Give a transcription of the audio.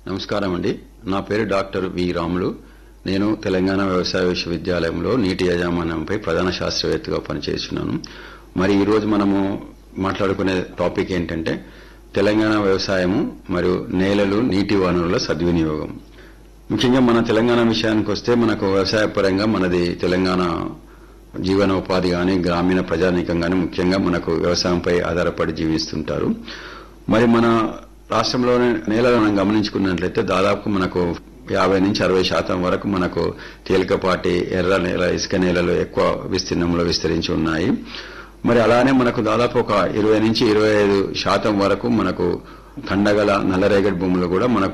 నమస్కారం అండి నా పేరు డాక్టర్ వి రాములు నేను తెలంగాణ వ్యవసాయ విశ్వవిద్యాలయంలో నీటి యాజమాన్యంపై ప్రధాన శాస్త్రవేత్తగా పనిచేస్తున్నాను మరి ఈ రోజు మనము మాట్లాడుకునే టాపిక్ ఏంటంటే తెలంగాణ వ్యవసాయము మరియు నేలలు నీటి వనరుల సద్వినియోగం ముఖ్యంగా మన తెలంగాణ విషయానికి వస్తే మనకు వ్యవసాయ పరంగా మనది తెలంగాణ జీవనోపాధి కానీ గ్రామీణ ప్రజానీకం కానీ ముఖ్యంగా మనకు వ్యవసాయంపై ఆధారపడి జీవిస్తుంటారు మరి మన రాష్ట్రంలోని నేలను మనం గమనించుకున్నట్లయితే దాదాపు మనకు యాభై నుంచి అరవై శాతం వరకు మనకు తేలికపాటి ఎర్ర నేల ఇసుక నేలలు ఎక్కువ విస్తీర్ణంలో విస్తరించి ఉన్నాయి మరి అలానే మనకు దాదాపు ఒక ఇరవై నుంచి ఇరవై ఐదు శాతం వరకు మనకు కండగల నల్లరేగడి భూములు కూడా మనకు